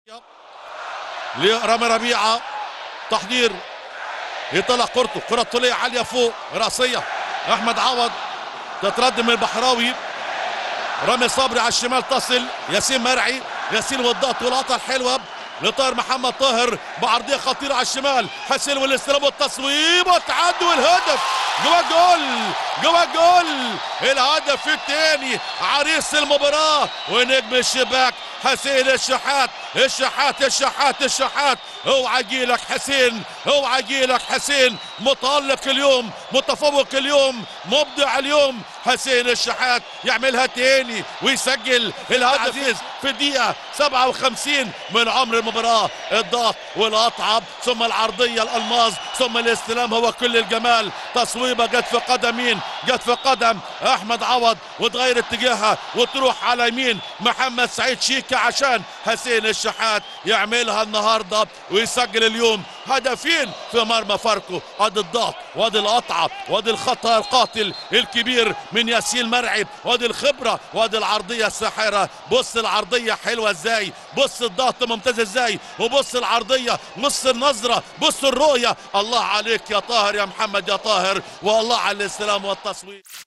لرامي ربيعه تحضير يطلع كرته كره طوليه عاليه فوق راسيه احمد عوض تترد من البحراوي رامي صبري على الشمال تصل ياسين مرعي ياسين والضغط والقطه الحلوه لطاهر محمد طاهر بعرضيه خطيره على الشمال حسين والاستلام والتصويب والتعدي والهدف جوا جول جوا جول الهدف الثاني عريس المباراه ونجم الشباك حسين الشحات الشحات الشحات الشحات اوعى يجيلك حسين اوعى يجيلك حسين متالق اليوم متفوق اليوم مبدع اليوم حسين الشحات يعملها تاني ويسجل الهدف عزيز في الدقيقة 57 من عمر المباراة الضغط والأطعب ثم العرضية الألماظ ثم الاستلام هو كل الجمال تصويبة جت في قدم مين جت في قدم أحمد عوض وتغير اتجاهها وتروح على يمين محمد سعيد شيكا عشان حسين الشحات يعملها النهارده ويسجل اليوم هدفين في مرمى فاركو ادي الضغط وادي القطعه وادي الخطا القاتل الكبير من ياسين مرعي وادي الخبره وادي العرضيه الساحره بص العرضيه حلوه ازاي بص الضغط ممتاز ازاي وبص العرضيه بص النظره بص الرؤيه الله عليك يا طاهر يا محمد يا طاهر والله على الاستلام والتصوير